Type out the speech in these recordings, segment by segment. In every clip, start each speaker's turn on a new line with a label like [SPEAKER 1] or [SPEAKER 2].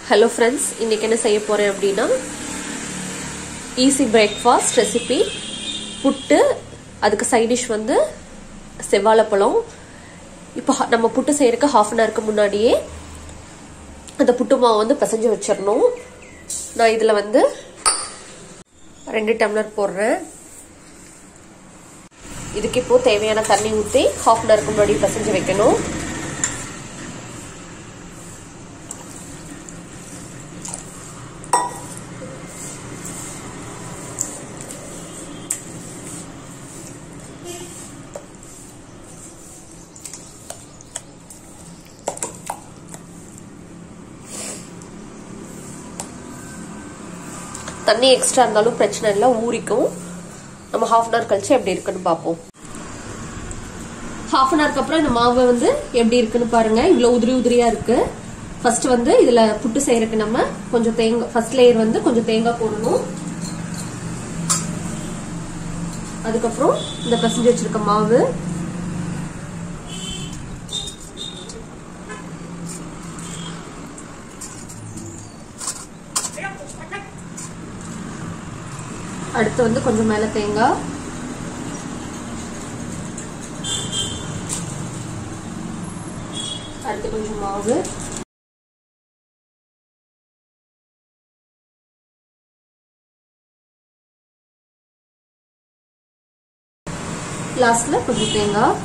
[SPEAKER 1] hello friends இன்றைக்கி என்ன செய்ய போகிறேன் அப்படின்னா ஈஸி பிரேக்ஃபாஸ்ட் ரெசிபி புட்டு அதுக்கு சைட் டிஷ் வந்து செவ்வாழைப்பழம் இப்போ ஹ- நம்ம புட்டு செய்யறதுக்கு ஹாஃப் அன் ஹவருக்கு முன்னாடியே அந்த புட்டு மாவு வந்து பிசைஞ்சு வச்சிடணும் நான் இதில் வந்து ரெண்டு டம்ளர் போடுறேன் இதுக்கு இப்போ தேவையான தண்ணி ஊற்றி ஹாஃப் அன் ஹவருக்கு முன்னாடி பிசைஞ்சு வைக்கணும் தண்ணி எக்ஸ்ட்ரா இருந்தாலும் பிரச்சனை இல்லை ஊறிக்கும் நம்ம ஹாஃப் அன் ஹவர் கழிச்சு எப்படி இருக்குன்னு பார்ப்போம் ஹாஃப் அன் ஹவருக்கு அப்புறம் இந்த மாவு வந்து எப்படி இருக்குன்னு பாருங்க இவ்வளோ உதிரி உதிரியா இருக்கு ஃபர்ஸ்ட் வந்து இதுல புட்டு செய்யறதுக்கு நம்ம கொஞ்சம் தேங்காய் ஃபர்ஸ்ட் லேயர் வந்து கொஞ்சம் தேங்காய் போடணும் அதுக்கப்புறம் இந்த பிசைஞ்சு வச்சிருக்க மாவு அடுத்து வந்து கொஞ்சம் மேல தேங்காய் அடுத்து கொஞ்சம் மாவு லாஸ்ட்ல கொஞ்சம் தேங்காய்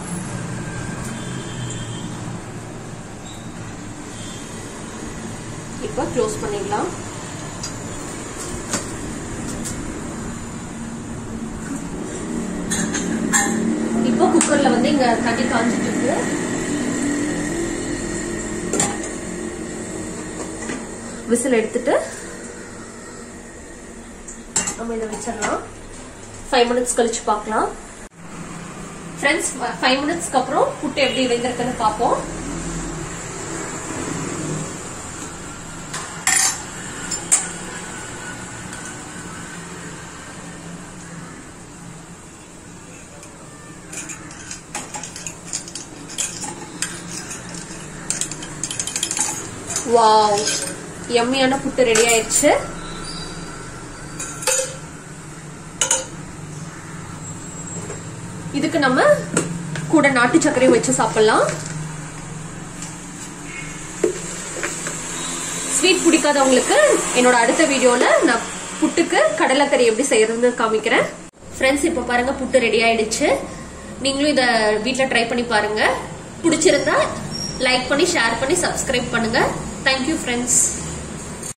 [SPEAKER 1] இப்போ க்ளோஸ் பண்ணிடலாம் இப்போ குக்கர்ல வந்து இங்க தண்ணி காஞ்சிட்டு இருக்கு விசில் எடுத்துட்டு நம்ம இதை வச்சிடலாம் ஃபைவ் மினிட்ஸ் கழிச்சு பார்க்கலாம் ஃப்ரெண்ட்ஸ் ஃபைவ் மினிட்ஸ்க்கு அப்புறம் புட்டு எப்படி வெந்திருக்குன்னு பார்ப்போம் வாவ் யம்மியான புட்டு ரெடி ஆயிடுச்சு இதுக்கு நம்ம கூட நாட்டு சர்க்கரையும் வச்சு சாப்பிடலாம் ஸ்வீட் பிடிக்காதவங்களுக்கு என்னோட அடுத்த வீடியோல நான் புட்டுக்கு கடலைக்கறி எப்படி செய்யறதுன்னு காமிக்கிறேன் ஃப்ரெண்ட்ஸ் இப்போ பாருங்க புட்டு ரெடி ஆயிடுச்சு நீங்களும் இதை வீட்டில் ட்ரை பண்ணி பாருங்க பிடிச்சிருந்தா லைக் பண்ணி ஷேர் பண்ணி சப்ஸ்கிரைப் பண்ணுங்க தேங்க்யூ ஃப்ரெண்ட்ஸ்